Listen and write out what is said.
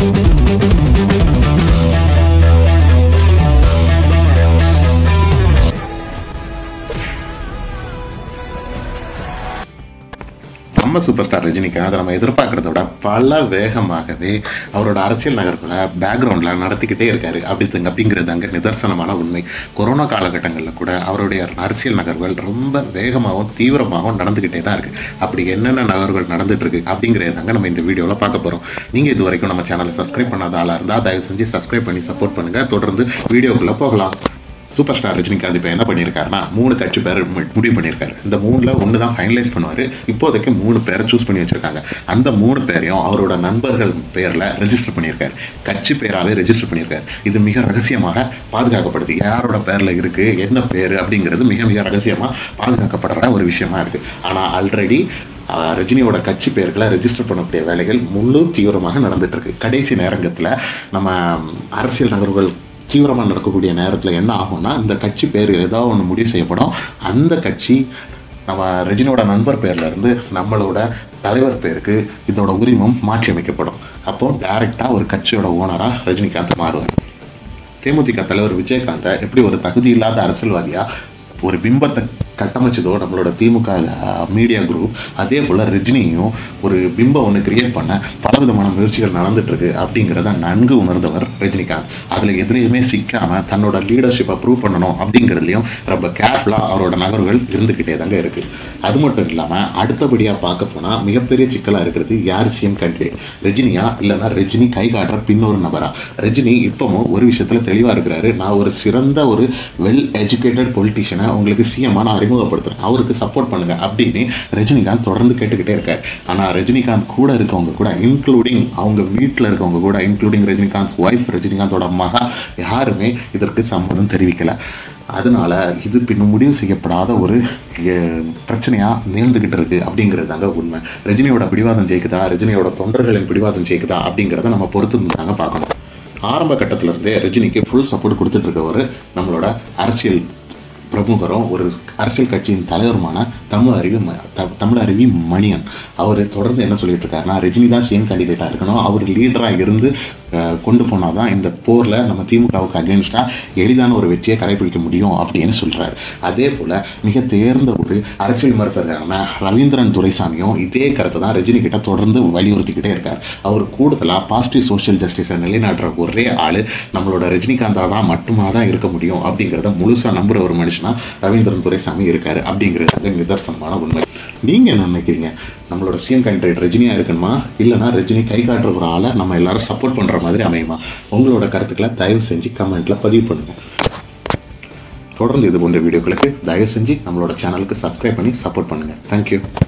நம்ம super star Rajinikanth அதை நம்ம எதிர்பார்க்கறத விட பல வேகமாகவே அவரோட அரசியல் நகர்வுகளை பேக்ரவுண்டில் நடத்திக்கிட்டே இருக்காரு அப்படிங்க அப்படிங்கிறது அங்கே நிதர்சனமான உண்மை கொரோனா காலகட்டங்களில் கூட அவருடைய அரசியல் நகர்வுகள் ரொம்ப வேகமாகவும் தீவிரமாகவும் நடந்துக்கிட்டே தான் இருக்கு அப்படி என்னென்ன நகர்வுகள் நடந்துட்டு இருக்கு அப்படிங்கிறது தாங்க நம்ம இந்த வீடியோவில் பார்க்க போகிறோம் நீங்கள் இது வரைக்கும் நம்ம சேனலை சப்ஸ்கிரைப் பண்ணாத ஆளாக இருந்தால் தயவு செஞ்சு சப்ஸ்கிரைப் பண்ணி சப்போர்ட் பண்ணுங்க தொடர்ந்து வீடியோக்குள்ளே போகலாம் சூப்பர் ஸ்டார் ரஜினிகாந்த் இப்போ என்ன பண்ணியிருக்காருன்னா மூணு கட்சி பேர் மு- முடிவு பண்ணியிருக்காரு இந்த மூணில் ஒன்று தான் ஃபைனலைஸ் பண்ணுவார் இப்போதைக்கு மூணு பேரை சூஸ் பண்ணி வச்சிருக்காங்க அந்த மூணு பேரையும் அவரோட நண்பர்கள் பேரில் ரெஜிஸ்டர் பண்ணியிருக்காரு கட்சி பேராகவே ரெஜிஸ்டர் பண்ணியிருக்காரு இது மிக ரகசியமாக பாதுகாக்கப்படுது யாரோட பேரில் இருக்குது என்ன பேர் அப்படிங்கிறது மிக மிக ரகசியமாக பாதுகாக்கப்படுற ஒரு விஷயமா இருக்குது ஆனால் ஆல்ரெடி ஆஹ் ரஜினியோட கட்சி பெயர்களை ரெஜிஸ்டர் பண்ணக்கூடிய வேலைகள் முழு தீவிரமாக நடந்துட்டு இருக்கு கடைசி நேரங்கத்தில் நம்ம அரசியல் நகர்வுகள் தீவிரமாக நடக்கக்கூடிய நேரத்தில் என்ன ஆகும்னா இந்த கட்சி பேர் ஏதாவது ஒன்று முடிவு செய்யப்படும் அந்த கட்சி நம்ம ரஜினியோட நண்பர் பேர்ல இருந்து நம்மளோட தலைவர் பேருக்கு இதோட உரிமம் மாற்றி அமைக்கப்படும் அப்போ டைரெக்டாக ஒரு கட்சியோட ஓனராக ரஜினிகாந்த் மாறுவார் தேமுதிக தலைவர் விஜயகாந்தை எப்படி ஒரு தகுதி இல்லாத அரசியல்வாதியா ஒரு பிம்பத்தை கட்டமைச்சதோ நம்மளோட திமுக மீடியா குரூப் அதே போல் ரஜினியும் ஒரு பிம்பம் ஒன்று கிரியேட் பண்ண பலவிதமான முயற்சிகள் நடந்துட்டு இருக்கு அப்படிங்கிறத நன்கு உணர்ந்தவர் ரஜினிகாந்த் அதில் எதுலேயுமே சிக்காம தன்னோட லீடர்ஷிப்பை ப்ரூவ் பண்ணணும் அப்படிங்கிறதுலையும் ரொம்ப கேர்ஃபுல்லாக அவரோட நகர்வுகள் இருந்துக்கிட்டே தாங்க இருக்கு அது மட்டும் இல்லாமல் அடுத்தபடியாக பார்க்க போனால் மிகப்பெரிய சிக்கலாக இருக்கிறது யார் சிஎம் கேண்டிடேட் ரஜினியா இல்லைன்னா ரஜினி கை காட்டுற பின்னொரு நபரா ரஜினி இப்பவும் ஒரு விஷயத்தில் தெளிவாக இருக்கிறாரு நான் ஒரு சிறந்த ஒரு வெல் எஜுகேட்டட் பொலிட்டிஷியனை உங்களுக்கு சிஎம்மா நான் அறிமுகப்படுத்துறேன் அவருக்கு சப்போர்ட் பண்ணுங்க அப்படின்னு ரஜினிகாந்த் தொடர்ந்து கேட்டுக்கிட்டே இருக்கார் ஆனால் ரஜினிகாந்த் கூட இருக்கவங்க கூட இன்க்ளூடிங் அவங்க வீட்டில் இருக்கவங்க கூட இன்க்ளூடிங் ரஜினிகாந்த் ஒய்ஃப் ரஜினிகாந்தோட மகா யாருமே இதற்கு சம்மதம் தெரிவிக்கல அதனால இது பின்னும் முடிவு செய்யப்படாத ஒரு அஹ், பிரச்சனையா நேர்ந்துகிட்டு இருக்கு அப்படிங்கிறது தாங்க உண்மை ரஜினியோட பிடிவாதம் ஜெயிக்குதா ரஜினியோட தொண்டர்களின் பிடிவாதம் ஜெயிக்குதா அப்படிங்கிறத நம்ம பொறுத்து தாங்க பார்க்கணும் ஆரம்ப கட்டத்துல இருந்தே ரஜினிக்கு ஃபுல் சப்போர்ட் கொடுத்துட்டு இருக்கவர் நம்மளோட அரசியல் பிரமுகரும் ஒரு அரசியல் கட்சியின் தலைவருமான தமிழ் அறிவி ம- த- தமிழ் அறிவி மணியன் அவர் தொடர்ந்து என்ன சொல்லிட்டு இருக்காருன்னா ரஜினி தான் சிஎம் கேண்டிடேட்டாக இருக்கணும் அவர் லீடராக இருந்து அஹ், கொண்டு போனால் தான் இந்த போரில் நம்ம திமுகவுக்கு அகேன்ஸ்டாக எளிதான ஒரு வெற்றியை கடைபிடிக்க முடியும் அப்படின்னு சொல்கிறார் அதே போல் மிக தேர்ந்த ஒரு அரசியல் விமர்சகரான ரவீந்திரன் துரைசாமியும் இதே கருத்தை தான் ரஜினி கிட்ட தொடர்ந்து வலியுறுத்திக்கிட்டே இருக்கார் அவர் கூடுதலாக பாசிட்டிவ் சோஷியல் ஜஸ்டிஸை நிலைநாட்டுற ஒரே ஆள் நம்மளோட ரஜினிகாந்தா தான் மட்டுமா தான் இருக்க முடியும் அப்படிங்கிறத முழுசாக நம்புற ஒரு மனுஷனா ரவீந்திரன் துரைசாமி இருக்காரு அப்படிங்கிறது வந்து நிதர்சனமான உண்மை நீங்கள் என்ன நினைக்கிறீங்க நம்மளோட சிஎம் கேண்டிடேட் ரஜினியாக இருக்கணுமா இல்லைனா ரஜினி கை காட்டுற ஒரு ஆளை நம்ம எல்லாரும் சப்போர்ட் பண்ணுற மாதிரி அமையுமா உங்களோட கருத்துக்களை தயவு செஞ்சு கமெண்ட்டில் பதிவு பண்ணுங்கள் தொடர்ந்து இது போன்ற வீடியோக்களுக்கு தயவு செஞ்சு நம்மளோட சேனலுக்கு சப்ஸ்கிரைப் பண்ணி சப்போர்ட் பண்ணுங்கள் தேங்க்யூ